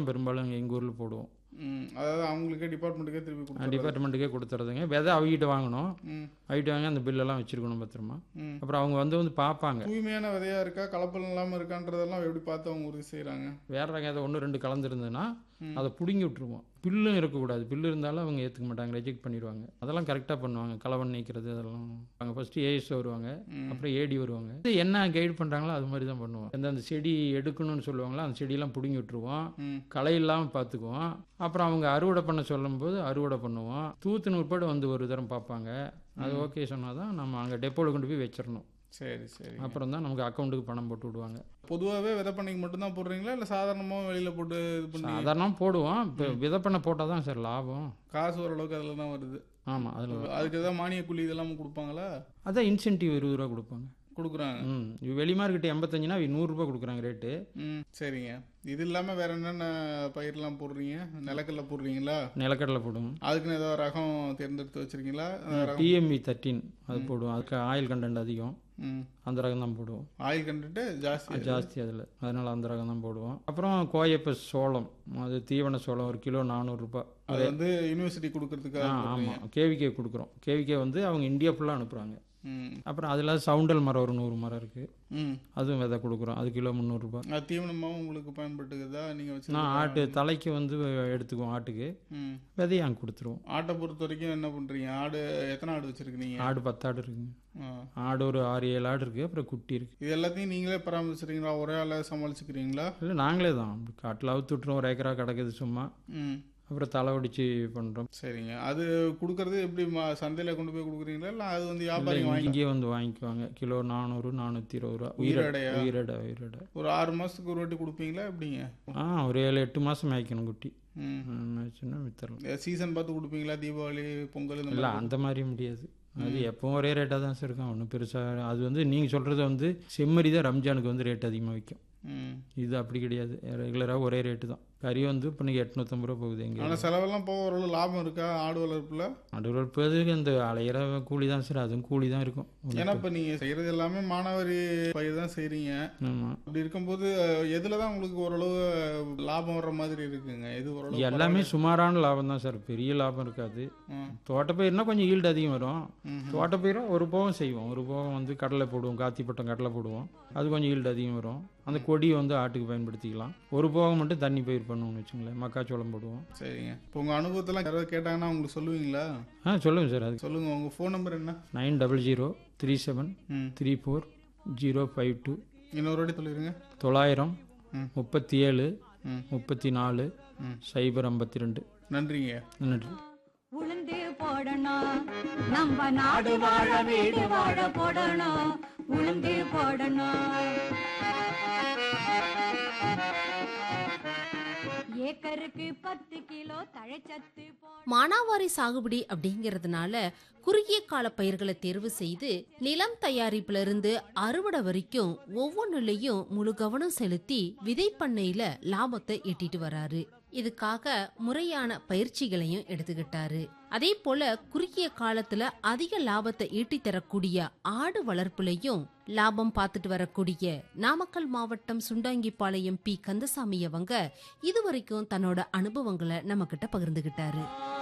தான் பெரும்பாலும் எங்கள் ஊரில் போடுவோம் ம் அதாவது அவங்களுக்கே டிபார்ட்மெண்ட்டுக்கே திருப்பி கொடுத்துருவாங்க டிபார்ட்மெண்ட்டுக்கே கொடுத்துறதுங்க விதை அவகிட்ட வாங்கணும் ம் அவகிட்ட வாங்கி அந்த பில்லெல்லாம் வச்சுருக்கணும் பத்திரமா ம் அப்புறம் அவங்க வந்து வந்து பார்ப்பாங்க தூய்மையான விதையா இருக்கா கலப்படம் இல்லாமல் இருக்கான்றதெல்லாம் எப்படி பார்த்து அவங்க உறுதி செய்கிறாங்க வேற ரகம் ஏதோ ஒன்று ரெண்டு கலந்துருந்ததுன்னா ம். அதை பிடுங்கி விட்டுருவோம் பில்லும் இருக்கக்கூடாது பில்லு இருந்தாலும் அவங்க ஏற்றுக்க மாட்டாங்க ரிஜெக்ட் பண்ணிடுவாங்க அதெல்லாம் கரெக்டாக பண்ணுவாங்க கலவன் நீக்கிறது அதெல்லாம் அவங்க ஃபஸ்ட்டு ஏஎஸ் வருவாங்க ம். அப்புறம் ஏடி வருவாங்க இது என்ன கைட் பண்ணுறாங்களோ அது மாதிரி தான் பண்ணுவோம் எந்த அந்த செடி எடுக்கணும்னு சொல்லுவாங்களோ அந்த செடியெல்லாம் பிடுங்கி விட்டுருவோம் ம் களை இல்லாமல் பார்த்துக்குவோம் அப்புறம் அவங்க அறுவடை பண்ண சொல்லும்போது அறுவடை பண்ணுவோம் தூத்து நூறுபாடு வந்து ஒரு தரம் பார்ப்பாங்க அது ஓகே சொன்னால் தான் நம்ம அங்கே டெப்போவில் கொண்டு போய் வச்சிடணும் சரி சரி அப்புறம் தான் நமக்கு அக்கௌண்ட்டுக்கு பணம் போட்டு விடுவாங்க பொதுவாகவே விதை பண்ணைக்கு மட்டும்தான் போடுறீங்களா இல்லை சாதாரணமாக வெளியில் போட்டு இது பண்ணி சாதாரணமாக போடுவோம் இப்போ விதை பண்ண போட்டால் தான் சார் லாபம் காசு ஓரளவுக்கு அதில் தான் வருது ஆமாம் அதில் அதுக்கு ஏதாவது மானிய கூலி இதெல்லாம் கொடுப்பாங்களா அதான் இன்சென்டிவ் இருபது ரூபா கொடுப்பாங்க கொடுக்குறாங்க ம் வெளி மார்க்கெட் எண்பத்தஞ்சுனா நூறுரூபா கொடுக்குறாங்க ரேட்டு ம் சரிங்க இது இல்லாமல் வேற என்னென்ன பயிரெலாம் போடுறீங்க நிலக்கடலை போடுறீங்களா நிலக்கடலை போடுவோம் அதுக்குன்னு ஏதாவது ரகம் தேர்ந்தெடுத்து வச்சிருக்கீங்களா அந்த ரகம் டிஎம்பி தேர்ட்டின் அது போடுவோம் அதுக்கு ஆயில் கண்டென்ட் அதிகம் ம் அந்த ரகம் தான் போடுவோம் ஆயில் கண்டுட்டு ஜாஸ்தி ஜாஸ்தி அதில் அதனால் அந்த ரகம் தான் போடுவோம் அப்புறம் கோயப்ப சோளம் அது தீவன சோளம் ஒரு கிலோ நானூறுரூபா அது வந்து யூனிவர்சிட்டி கொடுக்கறதுக்காக ஆ போடுறீங்க. ஆமாம் கேவிகே கொடுக்குறோம் கேவிகே வந்து அவங்க இந்தியா ஃபுல்லாக அனுப்புகிறாங்க ம் அப்புறம் அதில் சவுண்டல் மரம் ஒரு நூறு மரம் இருக்குது ம் அதுவும் விதை கொடுக்குறோம் அது கிலோ முந்நூறுரூபா அது தீவனமாகவும் உங்களுக்கு பயன்பட்டுக்குதா நீங்கள் வச்சு நான் ஆட்டு தலைக்கு வந்து எடுத்துக்குவோம் ஆட்டுக்கு ம் விதையை அங்கே கொடுத்துருவோம் ஆட்டை பொறுத்த வரைக்கும் என்ன பண்ணுறீங்க ஆடு எத்தனை ஆடு வச்சுருக்கீங்க ஆடு பத்து ஆடு இருக்குங்க ஆ ஆடு ஒரு ஆறு ஏழு ஆடு இருக்குது அப்புறம் குட்டி இருக்குது இது எல்லாத்தையும் நீங்களே பராமரிச்சுறீங்களா ஒரே ஆளை சமாளிச்சுக்கிறீங்களா இல்லை நாங்களே தான் காட்டில் அவுத்து விட்டுறோம் ஒரு ஏக்கரா கிடக்குது சும்மா ம் அப்புறம் தலை ஒடிச்சு பண்ணுறோம் சரிங்க அது கொடுக்கறது எப்படி ம- சந்தையில கொண்டு போய் கொடுக்குறீங்களா இல்லை அது வந்து வியாபாரிங்க வாங்கி இங்கேயே வந்து வாங்கிக்குவாங்க கிலோ நானூறு நானூற்றி இருபது ரூபா உயிரடை உயிரடையா? உயிரடை உயிரடை ஒரு ஆறு மாதத்துக்கு ஒரு வாட்டி கொடுப்பீங்களா எப்படிங்க ஆ ஒரு ஏழு எட்டு மாதம் மேய்க்கணும் குட்டி ம் மேய்ச்சுன்னா வித்தரலாம் சீசன் பார்த்து கொடுப்பீங்களா தீபாவளி பொங்கல் இந்த இல்லை மாதிரி அந்த மாதிரி முடியாது அது எப்பவும் ஒரே ரேட்டாக தான் சார் இருக்கும் ஒன்றும் பெருசாக அது வந்து நீங்கள் சொல்கிறது வந்து செம்மறி தான் ரம்ஜானுக்கு வந்து ரேட் அதிகமாக விற்கும் ம் இது அப்படி கிடையாது ரெகுலராக ஒரே ரேட்டு தான் கறி வந்து இப்போ நீங்கள் எட்நூற்றம்பது ரூபா போகுது எங்கே ஆனால் செலவெல்லாம் போக ஓரளவு லாபம் இருக்கா ஆடு வளர்ப்புல நடுவற்பதுக்கு இந்த அலையிற கூலி தான் சார் அதுவும் கூலி தான் இருக்கும் ஏன்னா இப்போ நீங்கள் செய்கிறது எல்லாமே மானாவாரி பயிர் தான் செய்கிறீங்க ஆமாம் அப்படி இருக்கும்போது அஹ், எதுல தான் உங்களுக்கு ஓரளவு லாபம் வர்ற மாதிரி இருக்குங்க எது ஓரளவு எல்லாமே சுமாரான லாபம் தான் சார் பெரிய லாபம் இருக்காது ம். தோட்டப்பயிர்னா கொஞ்சம் ஈல்டு அதிகம் வரும் ம்ஹும். தோட்டப்பயிரும் ஒரு போகம் செய்வோம் ஒரு போகம் வந்து கடலை போடுவோம் காத்திப்பட்டம் கடலை போடுவோம் அது கொஞ்சம் ஈல்டு அதிகம் வரும் அந்த கொடியை வந்து ஆட்டுக்கு பயன்படுத்திக்கலாம் ஒரு போகம் மட்டும் தண்ணி பயிர் பண்ணுவோம்னு வச்சுங்களேன் மக்காச்சோளம் போடுவோம் சரிங்க இப்போ உங்கள் அனுபவத்தெல்லாம் யாராவது கேட்டாங்கன்னா உங்களுக்கு சொல்லுவீங்களா ஆ சொல்லுங்கள் சார் அது சொல்லுங்க உங்கள் ஃபோன் நம்பர் என்ன nine double zero three seven ம் three four zero five two இன்னொரு வாட்டி சொல்லிடுங்க தொள்ளாயிரம் ம். முப்பத்தி ஏழு ம். முப்பத்தி நாலு ம். சைபர் ஐம்பத்தி ரெண்டு நன்றிங்க நன்றி உளுந்து போடணும் நம்ம நாடு வாழ வீடு வாழ போடணும் உளுந்து போடணும் ஏக்கருக்கு பத்து கிலோ தழைச்சத்து போ மானாவாரி சாகுபடி அப்படிங்கிறதுனால குறுகிய கால பயிர்களை தேர்வு செய்து நிலம் தயாரிப்புல இருந்து அறுவடை வரைக்கும் ஒவ்வொன்றுலயும் முழு கவனம் செலுத்தி விதைப்பண்ணையில லாபத்தை எட்டிட்டு வராரு இதுக்காக முறையான பயிற்சிகளையும் எடுத்துக்கிட்டாரு அதே போல குறுகிய காலத்துல அதிக லாபத்தை ஈட்டி தரக்கூடிய ஆடு வளர்ப்புலையும் லாபம் பார்த்துட்டு வரக்கூடிய நாமக்கல் மாவட்டம் சுண்டாங்கிப்பாளையம் பி கந்தசாமி அவங்க இதுவரைக்கும் தன்னோட அனுபவங்களை நம்ம கிட்ட பகிர்ந்துகிட்டாரு